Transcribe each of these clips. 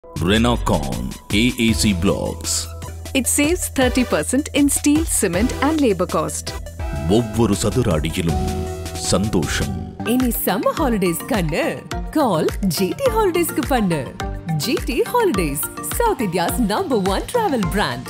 Renocon AAC Blocks It saves 30% in steel, cement, and labor cost. ஒவ்வொரு சதுர அடியிலும் சந்தோஷம் இனி சம்மர் ஹாலிடேஸ் கண்ணு கால் ஜிடி ஹாலிடேஸ்க்கு பண்ணு GT holidays south India's number one travel brand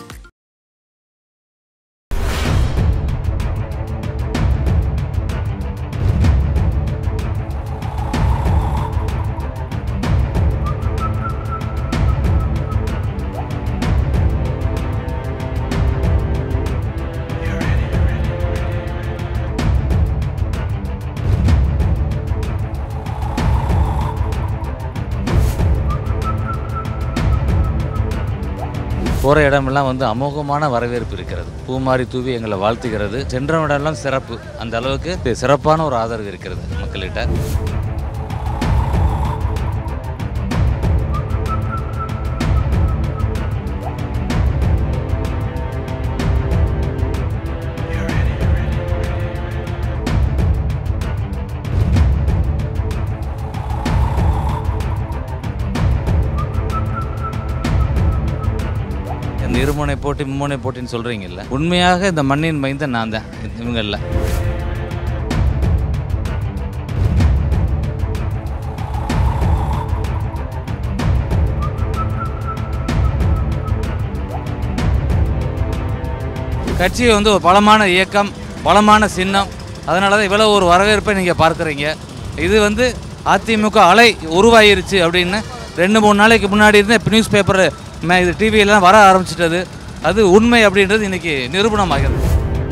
போகிற இடமெல்லாம் வந்து அமோகமான வரவேற்பு இருக்கிறது பூமாரி தூவி எங்களை வாழ்த்துகிறது சென்ற இடமெல்லாம் சிறப்பு அந்த அளவுக்கு சிறப்பான ஒரு ஆதரவு இருக்கிறது மக்கள்கிட்ட இந்த இருமுனை போட்டி மும்முனை போட்டின்னு சொல்கிறீங்கல்ல உண்மையாக இந்த மண்ணின் மைந்த நான் தான் இவங்களில் கட்சி வந்து ஒரு பலமான இயக்கம் பலமான சின்னம் அதனால தான் இவ்வளோ ஒரு வரவேற்பை நீங்கள் பார்க்குறீங்க இது வந்து அதிமுக அலை உருவாயிருச்சு அப்படின்னு ரெண்டு மூணு நாளைக்கு முன்னாடி இருந்த நியூஸ் பேப்பர் இது டிவியெல்லாம் வர ஆரம்பிச்சிட்டது அது உண்மை அப்படின்றது இன்னைக்கு நிரூபணமாகிறது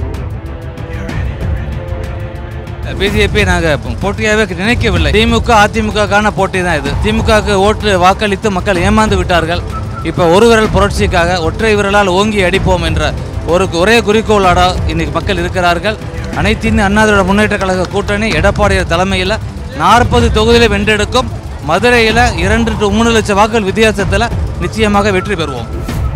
பிஜேபி நாங்கள் போட்டியாகவே நினைக்கவில்லை திமுக அதிமுகக்கான போட்டி தான் இது திமுகவுக்கு ஓட்டு வாக்களித்து மக்கள் ஏமாந்து விட்டார்கள் இப்போ ஒரு விரல் புரட்சிக்காக ஒற்றை விரலால் ஓங்கி அடிப்போம் என்ற ஒரு ஒரே குறிக்கோளோட இன்னைக்கு மக்கள் இருக்கிறார்கள் அனைத்து இந்திய அண்ணா திராவிட முன்னேற்ற கழக கூட்டணி எடப்பாடியார் தலைமையில் நாற்பது தொகுதியில் வென்றெடுக்கும் மதுரையில் இரண்டு டு மூணு லட்சம் வாக்குகள் வித்தியாசத்தில் நிச்சயமாக வெற்றி பெறுவோம்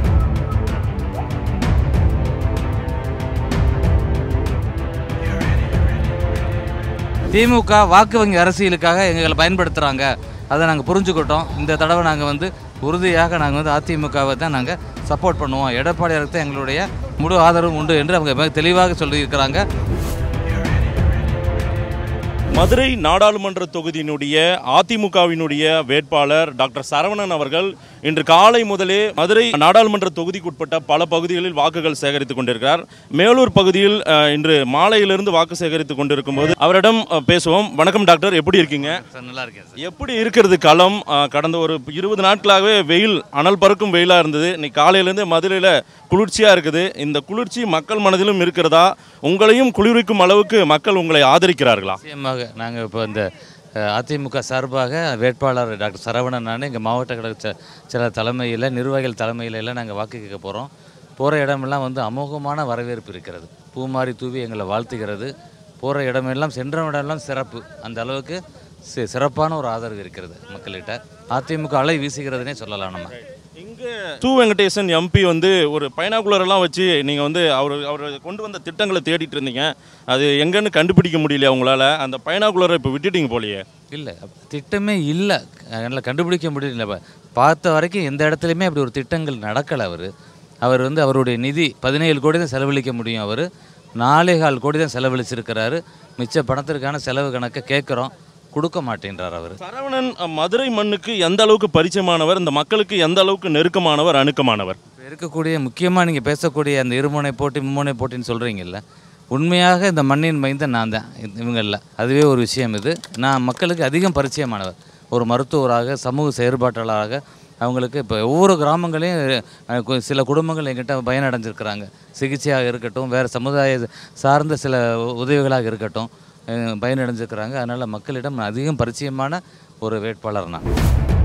திமுக வாக்கு வங்கி அரசியலுக்காக எங்களை பயன்படுத்துகிறாங்க அதை நாங்கள் புரிஞ்சுக்கிட்டோம் இந்த தடவை நாங்கள் வந்து உறுதியாக நாங்கள் வந்து அதிமுகவை தான் நாங்கள் சப்போர்ட் பண்ணுவோம் எடப்பாடியாருக்கு தான் எங்களுடைய முழு ஆதரவு உண்டு என்று அவங்க மிக தெளிவாக சொல்லியிருக்கிறாங்க மதுரை நாடாளுமன்ற தொகுதியினுடைய அதிமுகவினுடைய வேட்பாளர் டாக்டர் சரவணன் அவர்கள் இன்று காலை முதலே மதுரை நாடாளுமன்ற தொகுதிக்குட்பட்ட பல பகுதிகளில் வாக்குகள் சேகரித்துக் கொண்டிருக்கிறார் மேலூர் பகுதியில் அஹ், இன்று மாலையிலிருந்து வாக்கு சேகரித்துக் கொண்டிருக்கும் போது அவரிடம் அஹ், பேசுவோம் வணக்கம் டாக்டர் எப்படி இருக்கீங்க சார் நல்லா இருக்கேன் சார் எப்படி இருக்கிறது களம் அஹ், கடந்த ஒரு இருபது நாட்களாகவே வெயில் அனல் பறக்கும் வெயிலாக இருந்தது இன்னைக்கு காலையிலேருந்து மதுரையில் குளிர்ச்சியாக இருக்குது இந்த குளிர்ச்சி மக்கள் மனதிலும் இருக்கிறதா உங்களையும் குளிர்விக்கும் அளவுக்கு மக்கள் உங்களை ஆதரிக்கிறார்களா நிச்சயமாக நாங்கள் இப்போ இந்த அஹ், அதிமுக சார்பாக வேட்பாளர் டாக்டர் சரவணன் நான் எங்கள் மாவட்ட கழக செ- செயலர் தலைமையில் நிர்வாகிகள் தலைமையில் எல்லாம் நாங்கள் வாக்கு கேட்க போகிறோம் போகிற இடமெல்லாம் வந்து அமோகமான வரவேற்பு இருக்கிறது பூமாரி தூவி எங்களை வாழ்த்துகிறது போகிற இடமெல்லாம் சென்ற இடமெல்லாம் சிறப்பு அந்த அளவுக்கு சி- சிறப்பான ஒரு ஆதரவு இருக்கிறது மக்கள்கிட்ட அதிமுக அலை வீசுகிறதுனே சொல்லலாம் நம்ம இங்கே சு வெங்கடேசன் எம்பி வந்து ஒரு பைனாகுலர் எல்லாம் வச்சு நீங்கள் வந்து அவர் அவர் கொண்டு வந்த திட்டங்களை தேடிட்டு இருந்தீங்க அது எங்கன்னு கண்டுபிடிக்க முடியலையா உங்களால் அந்த பைனாகுலரை இப்போ விட்டுட்டீங்க போலயே இல்லை திட்டமே இல்லை என்னால் கண்டுபிடிக்க முடியல இப்ப பார்த்த வரைக்கும் எந்த இடத்துலையுமே அப்படி ஒரு திட்டங்கள் நடக்கலை அவர் அவர் வந்து அவருடைய நிதி பதினேழு கோடி தான் செலவழிக்க முடியும் அவர் நாலே கால் கோடி தான் செலவழிச்சிருக்கிறாரு மிச்ச பணத்திற்கான செலவு கணக்கை கேட்குறோம் கொடுக்க மாட்டேன்றார் அவர் சரவணன் அஹ், மதுரை மண்ணுக்கு எந்த அளவுக்கு பரிச்சயமானவர் இந்த மக்களுக்கு எந்த அளவுக்கு நெருக்கமானவர் அணுக்கமானவர் இப்போ இருக்கக்கூடிய முக்கியமாக நீங்கள் பேசக்கூடிய அந்த இருமுனை போட்டி மும்முனை போட்டின்னு சொல்கிறீங்கல்ல உண்மையாக இந்த மண்ணின் மைந்த நான் தான் இவங்களில் அதுவே ஒரு விஷயம் இது நான் மக்களுக்கு அதிகம் பரிச்சயமானவர் ஒரு மருத்துவராக சமூக செயற்பாட்டாளராக அவங்களுக்கு இப்போ ஒவ்வொரு கிராமங்களையும் அஹ், கு- சில குடும்பங்கள் எங்கிட்ட பயனடைஞ்சிருக்கிறாங்க சிகிச்சையாக இருக்கட்டும் வேறு சமுதாய சார்ந்த சில உ- உதவிகளாக இருக்கட்டும் அஹ், பயனடைஞ்சிருக்கிறாங்க அதனால் மக்களிடம் நான் அதிகம் பரிச்சயமான ஒரு வேட்பாளர் நான்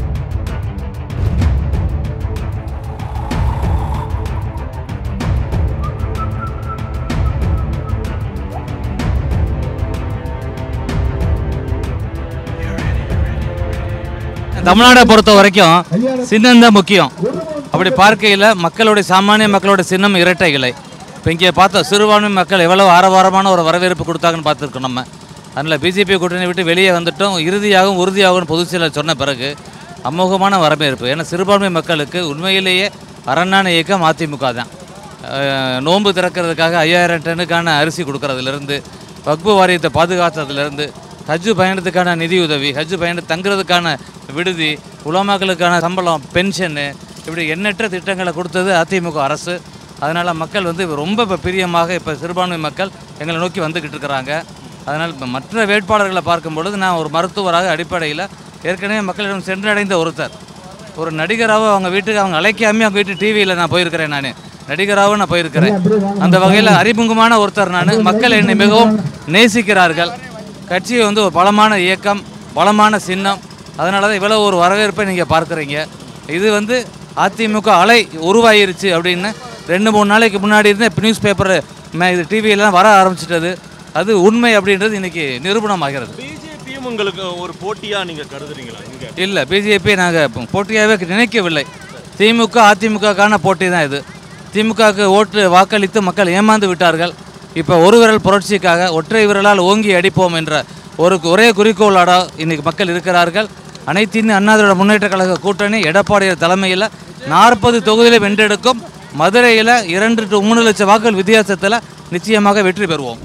தமிழ்நாடை பொறுத்த வரைக்கும் சின்னம் தான் முக்கியம் அப்படி பார்க்கையில் மக்களுடைய சாமானிய மக்களுடைய சின்னம் இரட்டை இலை இப்போ இங்கே பார்த்தோம் சிறுபான்மை மக்கள் எவ்வளவு ஆரவாரமான ஒரு வரவேற்பு கொடுத்தாங்கன்னு பார்த்துருக்கோம் நம்ம அதனால் பிஜேபி கூட்டணி விட்டு வெளியே வந்துட்டோம் இறுதியாகவும் உறுதியாகவும் பொதுச் செயலர் சொன்ன பிறகு அமோகமான வரவேற்பு ஏன்னா சிறுபான்மை மக்களுக்கு உண்மையிலேயே அரணான இயக்கம் அதிமுக தான் அஹ், நோன்பு திறக்கிறதுக்காக ஐயாயிரம் டன்னுக்கான அரிசி கொடுக்கறதுலேருந்து வக்பு வாரியத்தை பாதுகாத்ததுலேருந்து ஹஜ்ஜு பயணத்துக்கான நிதியுதவி ஹஜ்ஜு பயணம் தங்குறதுக்கான விடுதி உலமாக்களுக்கான சம்பளம் பென்ஷனு இப்படி எண்ணற்ற திட்டங்களை கொடுத்தது அதிமுக அரசு அதனால் மக்கள் வந்து ரொம்ப இப்போ பிரியமாக இப்போ சிறுபான்மை மக்கள் எங்களை நோக்கி வந்துக்கிட்டு இருக்கிறாங்க அதனால் இப்போ மற்ற வேட்பாளர்களை பார்க்கும் பொழுது நான் ஒரு மருத்துவராக அடிப்படையில் ஏற்கனவே மக்களிடம் சென்றடைந்த ஒருத்தர் ஒரு நடிகராக அவங்க வீட்டுக்கு அவங்க அழைக்காமே அவங்க வீட்டு டிவியில் நான் போயிருக்கிறேன் நான் நடிகராகவும் நான் போயிருக்கிறேன் அந்த வகையில் அறிமுகமான ஒருத்தர் நான் மக்கள் என்னை மிகவும் நேசிக்கிறார்கள் கட்சி வந்து ஒரு பலமான இயக்கம் பலமான சின்னம் அதனால தான் இவ்வளோ ஒரு வரவேற்பை நீங்கள் பார்க்குறீங்க இது வந்து அதிமுக அலை உருவாயிருச்சு அப்படின்னு ரெண்டு மூணு நாளைக்கு முன்னாடி இருந்தே நியூஸ் பேப்பர் இது டிவியெல்லாம் வர ஆரம்பிச்சிட்டது அது உண்மை அப்படின்றது இன்னைக்கு நிரூபணமாகிறது பிஜேபியும் உங்களுக்கு ஒரு போட்டியா நீங்க கருதுறீங்களா இங்க இல்லை பிஜேபி நாங்கள் போட்டியாகவே நினைக்கவில்லை திமுக அதிமுகக்கான போட்டி தான் இது திமுகவுக்கு ஓட்டு வாக்களித்து மக்கள் ஏமாந்து விட்டார்கள் இப்போ ஒரு விரல் புரட்சிக்காக ஒற்றை விரலால் ஓங்கி அடிப்போம் என்ற ஒரு ஒரே குறிக்கோளோட இன்னைக்கு மக்கள் இருக்கிறார்கள் அனைத்து இந்திய அண்ணா திராவிட முன்னேற்ற கழக கூட்டணி எடப்பாடியார் தலைமையில் நாற்பது தொகுதியில் வென்றெடுக்கும் மதுரையில் இரண்டு டு மூணு லட்சம் வாக்குகள் வித்தியாசத்தில் நிச்சயமாக வெற்றி பெறுவோம்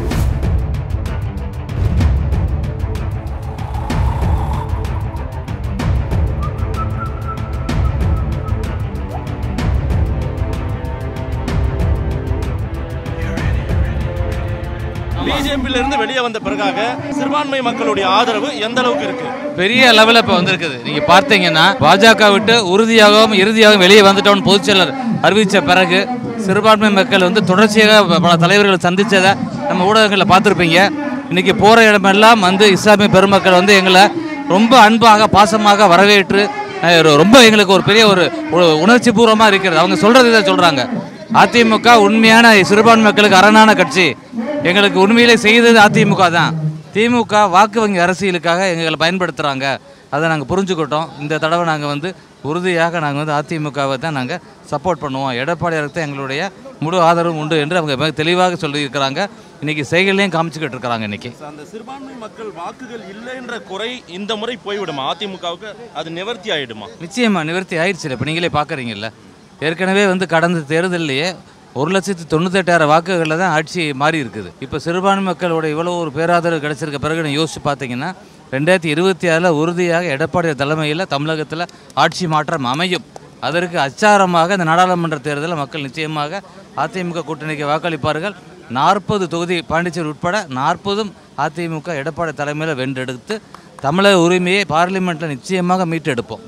பிஜேபியில இருந்து வெளியே வந்த பிறகாக சிறுபான்மை மக்களுடைய ஆதரவு எந்த அளவுக்கு இருக்கு பெரிய லெவலில் இப்போ வந்திருக்குது நீங்கள் பார்த்தீங்கன்னா பாஜக விட்டு உறுதியாகவும் இறுதியாகவும் வெளியே வந்துட்டோம்னு பொதுச்செயலர் அறிவித்த பிறகு சிறுபான்மை மக்கள் வந்து தொடர்ச்சியாக ப- பல தலைவர்களை சந்தித்ததை நம்ம ஊடகங்களில் பார்த்துருப்பீங்க இன்றைக்கி போகிற இடமெல்லாம் வந்து இஸ்லாமிய பெருமக்கள் வந்து எங்களை ரொம்ப அன்பாக பாசமாக வரவேற்று அஹ், ரொ- ரொம்ப எங்களுக்கு ஒரு பெரிய ஒரு உ- உணர்ச்சி பூர்வமாக இருக்கிறது அவங்க சொல்கிறது இதை சொல்கிறாங்க அதிமுக உண்மையான சிறுபான்மை மக்களுக்கு அரணான கட்சி எங்களுக்கு உண்மையிலே செய்தது அதிமுக தான் திமுக வாக்கு வங்கி அரசியலுக்காக எங்களை பயன்படுத்துகிறாங்க அதை நாங்கள் புரிஞ்சுக்கிட்டோம் இந்த தடவை நாங்கள் வந்து உறுதியாக நாங்கள் வந்து அதிமுகவை தான் நாங்கள் சப்போர்ட் பண்ணுவோம் எடப்பாடியாருக்கு தான் எங்களுடைய முழு ஆதரவும் உண்டு என்று அவங்க மிக தெளிவாக சொல்லியிருக்கிறாங்க இன்றைக்கி செய்களையும் காமிச்சிக்கிட்டு இருக்கிறாங்க இன்றைக்கி அந்த சிறுபான்மை மக்கள் வாக்குகள் இல்லை என்ற குறை இந்த முறை போய்விடுமா அதிமுகவுக்கு அது நிவர்த்தி ஆயிடுமா நிச்சயமாக நிவர்த்தி ஆயிடுச்சு இப்போ நீங்களே பார்க்குறீங்கல்ல ஏற்கனவே வந்து கடந்த தேர்தல்லையே ஒரு லட்சத்து தொண்ணூத்தெட்டாயிரம் வாக்குகளில் தான் ஆட்சி மாறி இருக்குது இப்போ சிறுபான்மை மக்களோட இவ்வளோ ஒரு பேராதரவு கிடைச்சிருக்க பிறகு நீங்கள் யோசிச்சு பார்த்தீங்கன்னா ரெண்டாயிரத்தி இருபத்தி ஆறில் உறுதியாக எடப்பாடி தலைமையில் தமிழகத்தில் ஆட்சி மாற்றம் அமையும் அதற்கு அச்சாரமாக இந்த நாடாளுமன்ற தேர்தலில் மக்கள் நிச்சயமாக அதிமுக கூட்டணிக்கு வாக்களிப்பார்கள் நாற்பது தொகுதி பாண்டிச்சேரி உட்பட நாற்பதும் அதிமுக எடப்பாடி தலைமையில் வென்றெடுத்து தமிழக உரிமையை பார்லிமெண்ட்டில் நிச்சயமாக மீட்டெடுப்போம்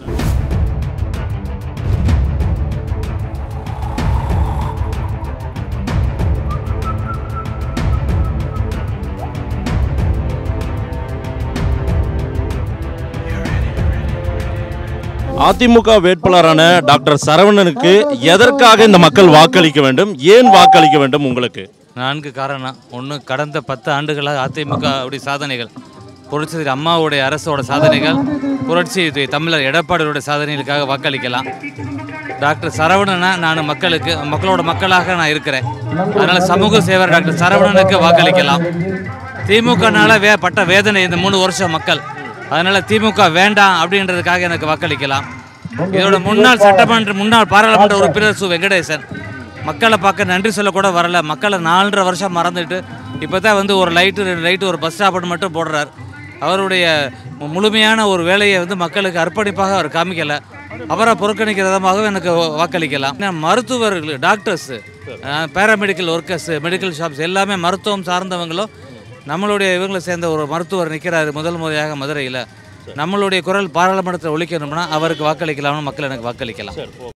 அதிமுக வேட்பாளரான டாக்டர் சரவணனுக்கு எதற்காக இந்த மக்கள் வாக்களிக்க வேண்டும் ஏன் வாக்களிக்க வேண்டும் உங்களுக்கு நான்கு காரணம் ஒன்று கடந்த பத்து ஆண்டுகளாக அதிமுக உடைய சாதனைகள் புரட்சி தலைவி அம்மாவுடைய அரசோட சாதனைகள் புரட்சி தி- தமிழர் எடப்பாடியோட சாதனைகளுக்காக வாக்களிக்கலாம் டாக்டர் சரவணனா நான் மக்களுக்கு மக்களோட மக்களாக நான் இருக்கிறேன் அதனால் சமூக சேவர் டாக்டர் சரவணனுக்கு வாக்களிக்கலாம் திமுகனால வே பட்ட வேதனை இந்த மூணு வருஷம் மக்கள் அதனால் திமுக வேண்டாம் அப்படின்றதுக்காக எனக்கு வாக்களிக்கலாம் இதோட முன்னாள் சட்டமன்ற முன்னாள் பாராளுமன்ற உறுப்பினர் சு வெங்கடேசன் மக்களை பார்க்க நன்றி சொல்ல கூட வரல மக்களை நாலரை வருஷம் மறந்துட்டு இப்போ தான் வந்து ஒரு லைட்டு ரெண்டு லைட்டு ஒரு பஸ் ஸ்டாப்னு மட்டும் போடுறார் அவருடைய மு- முழுமையான ஒரு வேலையை வந்து மக்களுக்கு அர்ப்பணிப்பாக அவர் காமிக்கலை அவரை புறக்கணிக்கிற விதமாகவும் எனக்கு வா- வாக்களிக்கலாம் ஏன்னா மருத்துவர்கள் doctors paramedical workers medical shops எல்லாமே மருத்துவம் சார்ந்தவங்களும் நம்மளுடைய இவங்களை சேர்ந்த ஒரு மருத்துவர் நிற்கிறாரு முதல் முறையாக மதுரையில் நம்மளுடைய குரல் பாராளுமன்றத்தில் ஒழிக்கணும்னா அவருக்கு வாக்களிக்கலாம்னு மக்கள் எனக்கு வாக்களிக்கலாம்